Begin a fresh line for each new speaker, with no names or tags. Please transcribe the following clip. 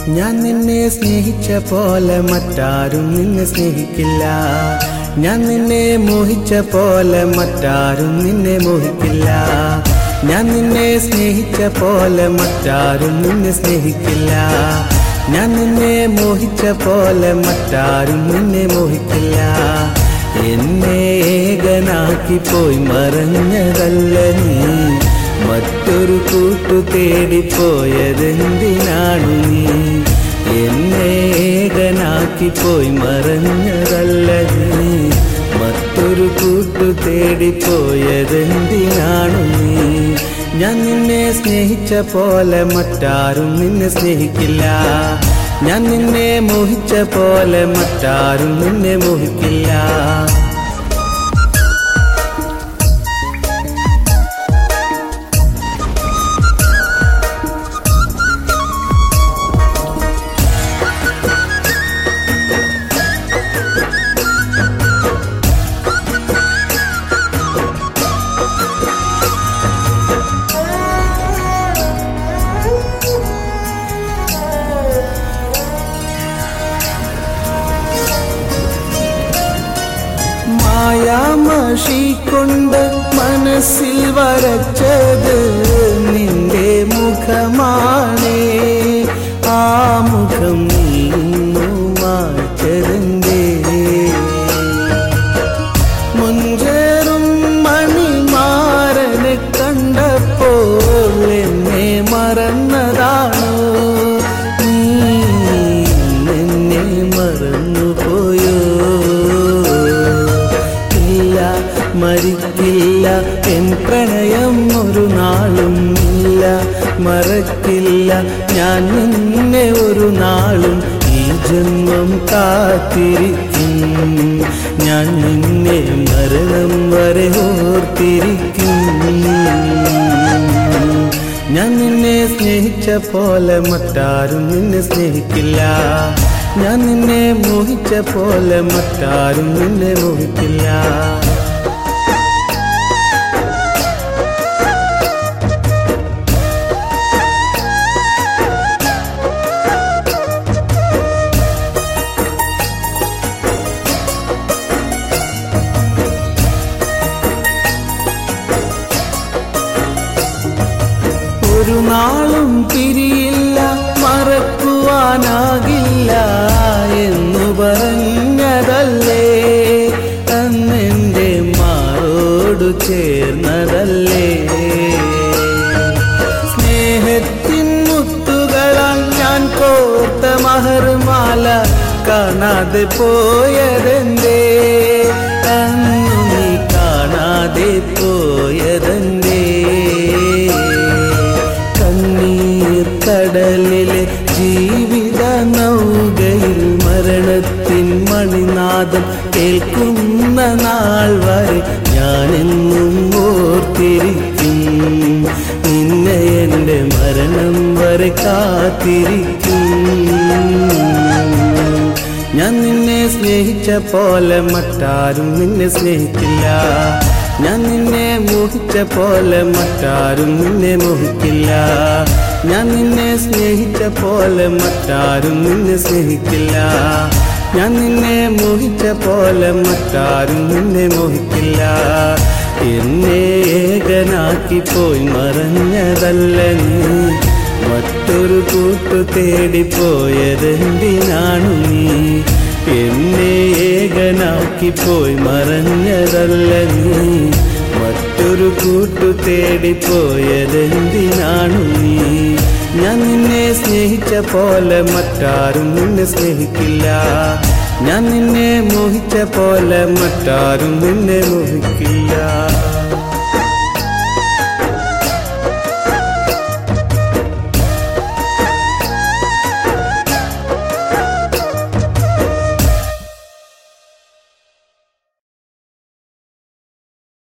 ഞാൻ നിന്നെ സ്നേഹിച്ച പോലെ മറ്റാരും നിന്നെ സ്നേഹിക്കില്ല ഞാൻ നിന്നെ മോഹിച്ച പോലെ മറ്റാരും നിന്നെ മോഹിക്കില്ല ഞാൻ നിന്നെ സ്നേഹിച്ച പോലെ മറ്റാരും നിന്നെ സ്നേഹിക്കില്ല ഞാൻ നിന്നെ മോഹിച്ച പോലെ മറ്റാരും നിന്നെ മോഹിക്കില്ല എന്നെ ഏകനാക്കി പോയി മറഞ്ഞതല്ല നീ മറ്റൊരു കൂട്ടു തേടിപ്പോയതെന്തിനാണു നീ എന്നെ ഏകനാക്കി പോയി മറഞ്ഞതല്ല നീ മറ്റൊരു കൂട്ടു തേടിപ്പോയതെന്തിനാണു നീ ഞാൻ നിന്നെ സ്നേഹിച്ച പോലെ മറ്റാരും നിന്നെ സ്നേഹിക്കില്ല ഞാൻ നിന്നെ മോഹിച്ച പോലെ മറ്റാരും നിന്നെ മോഹിക്കില്ല മായാമഷി കൊണ്ട് മനസ്സിൽ വരച്ചത് നിന്റെ മുഖമാണേ ആ മുഖം നീന്നു മാറ്റരണ്ടേ മുഞ്ചേറും മണിമാരനെ കണ്ടപ്പോൾ എന്നെ മറന്നതാണോ നീ എന്നെ മറന്നുപോയോ ഇല്ല മരിക്കില്ല എൻ പ്രണയം ഒരു നാളും ഇല്ല മറക്കില്ല ഞാൻ നിന്നെ ഒരു നാളും ഈ ജന്മം കാത്തിരിക്കും ഞാൻ നിന്നെ മരണം വരെ ഓർത്തിരിക്കും ഞാൻ നിന്നെ സ്നേഹിച്ച പോലെ മറ്റാരും നിന്നെ സ്നേഹിക്കില്ല ഞാൻ നിന്നെ മോഹിച്ച പോലെ മറ്റാരും നിന്നെ മോഹിക്കില്ല ഒരു നാളും പിരിയില്ല മറക്കുവാനാകില്ല എന്നു പറഞ്ഞതല്ലേ അന്നെന്റെ മാറോടു ചേർന്നതല്ലേ സ്നേഹത്തിൻ മുത്തുകളാൽ ഞാൻ കോർത്ത മഹർമാല കാണാതെ പോയതെന്തേ അന്നു നീ കാണാതെ പോയതെന്തേ കണ്ണീർ കടലിലെ ജീവിത നൗകയിൽ മരണത്തിൻ മണിനാദം കേൾക്കുന്ന നാൾ വരെ ഞാനെന്നും ഓർത്തിരിക്കും നിന്നെ എൻ്റെ മരണം വരെ കാത്തിരിക്കും ഞാൻ നിന്നെ സ്നേഹിച്ച പോലെ മറ്റാരും നിന്നെ സ്നേഹിക്കില്ല ഞാൻ നിന്നെ മോഹിച്ച പോലെ മറ്റാരും നിന്നെ മോഹിക്കില്ല ഞാൻ നിന്നെ സ്നേഹിച്ച പോലെ മറ്റാരും നിന്നെ സ്നേഹിക്കില്ല ഞാൻ നിന്നെ മോഹിച്ച പോലെ മറ്റാരും നിന്നെ മോഹിക്കില്ല എന്നെ ഏകനാക്കി പോയി മറഞ്ഞതല്ല നീ മറ്റൊരു കൂട്ടു തേടിപ്പോയതെന്തിനാണു നീ എന്നെ ഏകനാക്കി പോയി മറഞ്ഞതല്ല നീ മറ്റൊരു കൂട്ടു തേടിപ്പോയതെന്തിനാണു നീ ഞാൻ നിന്നെ സ്നേഹിച്ച പോലെ മറ്റാരും നിന്നെ സ്നേഹിക്കില്ല ഞാൻ നിന്നെ മോഹിച്ച പോലെ മറ്റാരും നിന്നെ മോഹിക്കില്ല